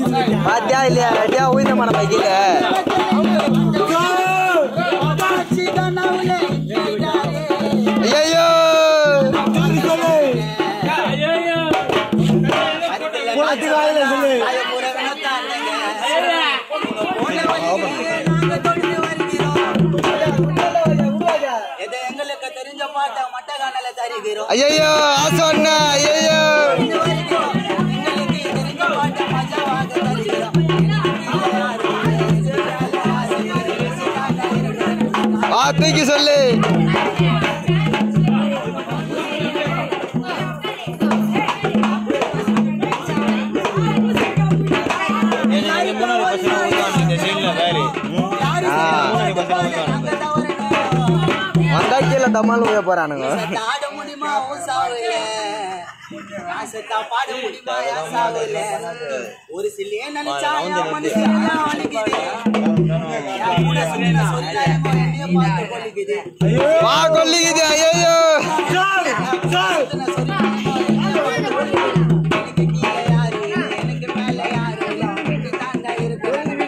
பாத்தியா இல்லையா ரெடியா உயிரை மன பைக்கில ஐயோ எங்களுக்கு தெரிஞ்ச பாட்டை மட்டகானல தருகிறோம் ஐயோ ஆசை அண்ணா ஐயோ எங்களுக்கு தெரிஞ்ச பாட்டை மஜாவாக தருகிறோம் ஆ தூக்கி சொல்லு வந்தா கீழே தம்மால் போய் போறானுங்க ஆட முடியுமா உன் சாவுல ஆசத்தா பாட முடியுமா என் சாவுல ஒரு சிலையே நினைச்சா என் மனசு எல்லாம் வலிக்குது என் கூட சொன்ன சொல்ல என்னைய பார்த்து கொல்லிக்குது வா கொல்லிக்குது ஐயோ எனக்கு கீழே யாரு எனக்கு மேல யாரு எனக்கு தாங்க இருக்கிறேன்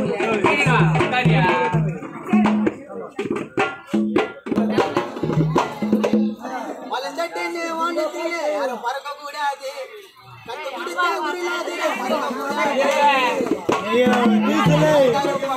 மலஞ்சட்டன்னு வானத்திலே யாரும் பறக்க கூடாது கத்து பிடிச்ச குறிலாது பறக்க கூடாது யாரும்